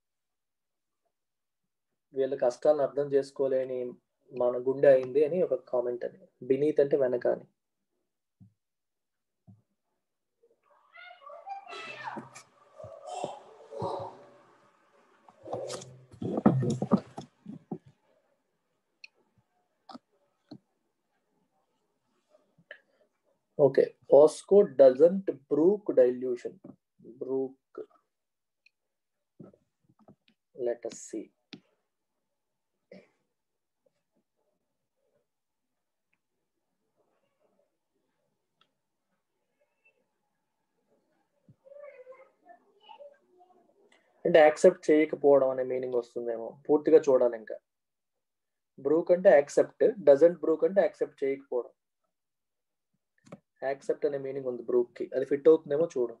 వీళ్ళ కష్టాలను అర్థం చేసుకోలేని మన గుండె అయింది అని ఒక కామెంట్ అని బినీత్ అంటే వెనక అని Okay, POSCO doesn't brook dilution. Brook. Let us see. అంటే యాక్సెప్ట్ చేయకపోవడం అనే మీనింగ్ వస్తుందేమో పూర్తిగా చూడాలి ఇంకా బ్రూక్ అంటే యాక్సెప్ట్ డజంట్ బ్రూక్ అంటే యాక్సెప్ట్ చేయకపోవడం యాక్సెప్ట్ అనే మీనింగ్ ఉంది బ్రూక్ కి అది ఫిట్ అవుతుందేమో చూడు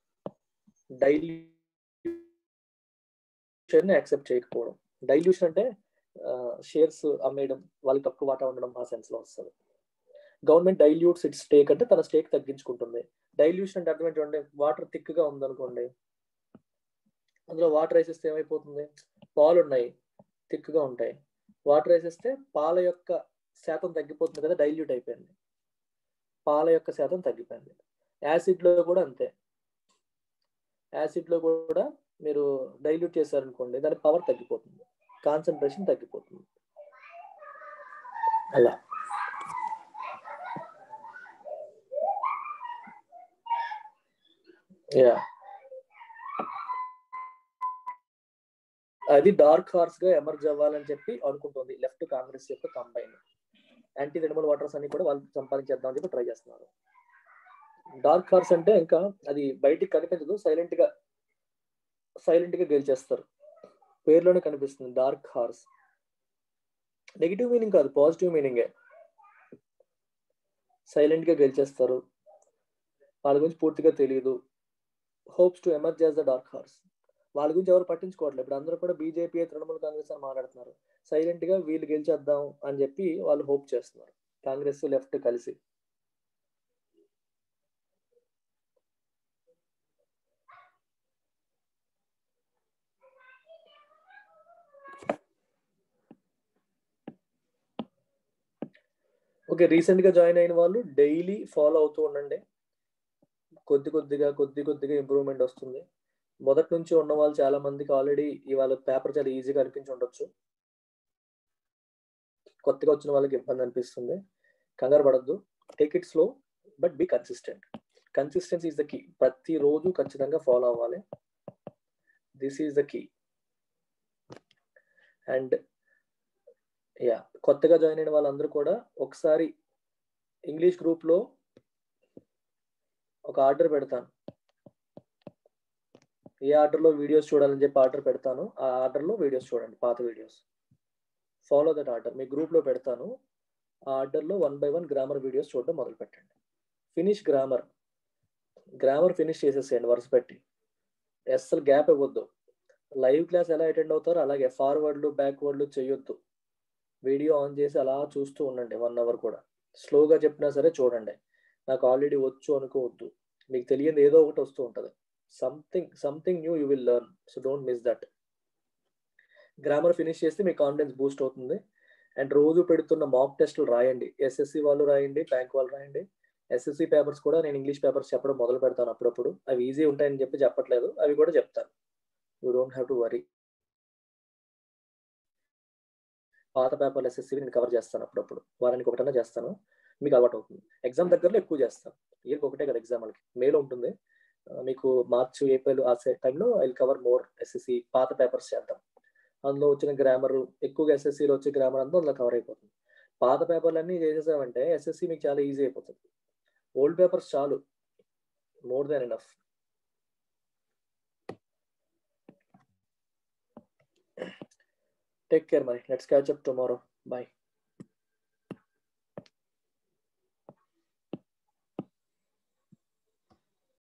డైల్యూషన్ యాక్సెప్ట్ చేయకపోవడం డైల్యూషన్ అంటే షేర్స్ అమ్మేయడం వాళ్ళకి తక్కువ వాటా ఉండడం ఆ సెన్స్ లో వస్తుంది గవర్నమెంట్ డైల్యూట్స్ ఇట్ స్టేక్ అంటే తన స్టేక్ తగ్గించుకుంటుంది డైల్యూషన్ అంటే అర్థం ఏంటంటే వాటర్ థిక్ గా ఉందనుకోండి అందులో వాటర్ వేసేస్తే ఏమైపోతుంది పాలు ఉన్నాయి థిక్ గా ఉంటాయి వాటర్ వేసేస్తే పాల యొక్క శాతం తగ్గిపోతుంది కదా డైల్యూట్ అయిపోయింది పాల యొక్క శాతం తగ్గిపోయింది యాసిడ్ లో కూడా అంతే యాసిడ్ లో కూడా మీరు డైల్యూట్ చేశారనుకోండి దాని పవర్ తగ్గిపోతుంది కాన్సన్ట్రేషన్ తగ్గిపోతుంది అలా యా అది డార్క్ హార్స్ గా ఎమర్జ్ అవ్వాలని చెప్పి అనుకుంటుంది లెఫ్ట్ కాంగ్రెస్ యొక్క కంబైన్ యాంటీ రెనిమల్ వాటర్స్ అన్ని కూడా వాళ్ళు సంపాదించేద్దాం అని చెప్పి ట్రై చేస్తున్నారు డార్క్ హార్స్ అంటే ఇంకా అది బయటికి కనిపించదు సైలెంట్ గా సైలెంట్ గా గెలిచేస్తారు పేరులోనే కనిపిస్తుంది డార్క్ హార్స్ నెగిటివ్ మీనింగ్ కాదు పాజిటివ్ మీనింగే సైలెంట్ గా గెలిచేస్తారు వాళ్ళ గురించి పూర్తిగా తెలియదు hopes to emerge as the dark horse వాళ్ళ గురించి ఎవరు పట్టించుకోవట్లేదు ఇప్పుడు అందరూ కూడా బీజేపీ తృణమూల్ కాంగ్రెస్ అని మాట్లాడుతున్నారు సైలెంట్ గా వీళ్ళు గెలిచేద్దాం అని చెప్పి వాళ్ళు హోప్ చేస్తున్నారు కాంగ్రెస్ లెఫ్ట్ కలిసి ఓకే రీసెంట్ గా జాయిన్ అయిన వాళ్ళు డైలీ ఫాలో అవుతూ ఉండండి కొద్ది కొద్దిగా కొద్ది కొద్దిగా ఇంప్రూవ్మెంట్ వస్తుంది మొదటి నుంచి ఉన్న వాళ్ళు చాలా మందికి ఆల్రెడీ ఇవాళ పేపర్ చాలా ఈజీగా అనిపించి ఉండొచ్చు కొత్తగా వచ్చిన వాళ్ళకి ఇబ్బంది అనిపిస్తుంది కంగారు పడద్దు take it slow but be consistent consistency is the key ప్రతిరోజు ఖచ్చితంగా ఫాలో అవ్వాలి this is the key and yeah కొత్తగా జాయిన్ అయిన వాళ్ళందరూ కూడా ఒకసారి ఇంగ్లీష్ గ్రూప్లో ఒక ఆర్డర్ పెడతాను ఏ ఆర్డర్లో వీడియోస్ చూడాలని చెప్పి ఆర్డర్ పెడతాను ఆ ఆర్డర్లో వీడియోస్ చూడండి పాత వీడియోస్ ఫాలో దట్ ఆర్డర్ మీ గ్రూప్లో పెడతాను ఆ ఆర్డర్లో one by one grammar videos చూడడం మొదలు పెట్టండి ఫినిష్ గ్రామర్ గ్రామర్ ఫినిష్ చేసేసేయండి వరుస పెట్టి అస్సలు గ్యాప్ ఇవ్వద్దు లైవ్ క్లాస్ ఎలా అటెండ్ అవుతారో అలాగే ఫార్వర్డ్లు బ్యాక్వర్డ్లు చేయొద్దు వీడియో ఆన్ చేసి అలా చూస్తూ ఉండండి వన్ అవర్ కూడా స్లోగా చెప్పినా సరే చూడండి నాకు ఆల్రెడీ వచ్చు అనుకోవద్దు మీకు తెలియదు ఏదో ఒకటి వస్తూ ఉంటుంది something something new you will learn so don't miss that grammar finish చేస్తే మీ కాన్ఫిడెన్స్ బూస్ట్ అవుతుంది అండ్ రోజు పెడుతున్న మాక్ టెస్టులు రాయండి ఎస్ఎస్సి వాళ్ళు రాయండి బ్యాంక్ వాళ్ళు రాయండి ఎస్ఎస్సి పేపర్స్ కూడా నేను ఇంగ్లీష్ పేపర్స్ చెప్పడం మొదలు పెడతాను అప్పుడప్పుడు అవి ఈజీ ఉంటాయని చెప్పి చెప్పట్లేదు అవి కూడా చెప్తాను you don't have to worry పాత పేపర్లు ఎస్ఎస్సి నేను కవర్ చేస్తాను అప్పుడప్పుడు వారానికి ఒకటన్నా చేస్తాను మీకు అలవాటు అవుతుంది ఎగ్జామ్ దగ్గరలో ఎక్కువ చేస్తాను ఇయర్కి ఒకటే కదా ఎగ్జామ్ వాళ్ళకి మేలో ఉంటుంది మీకు మార్చ్ ఏప్రిల్ ఆ టైంలో ఐ కవర్ మోర్ ఎస్ఎస్సి పాత పేపర్స్ చేద్దాం అందులో వచ్చిన గ్రామర్ ఎక్కువగా ఎస్ఎస్సిలో వచ్చే గ్రామర్ అంతా అందులో కవర్ అయిపోతుంది పాత పేపర్లు అన్నీ చేసేసామంటే ఎస్ఎస్సి మీకు చాలా ఈజీ అయిపోతుంది ఓల్డ్ పేపర్స్ చాలు more than enough take care మరి let's catch up tomorrow bye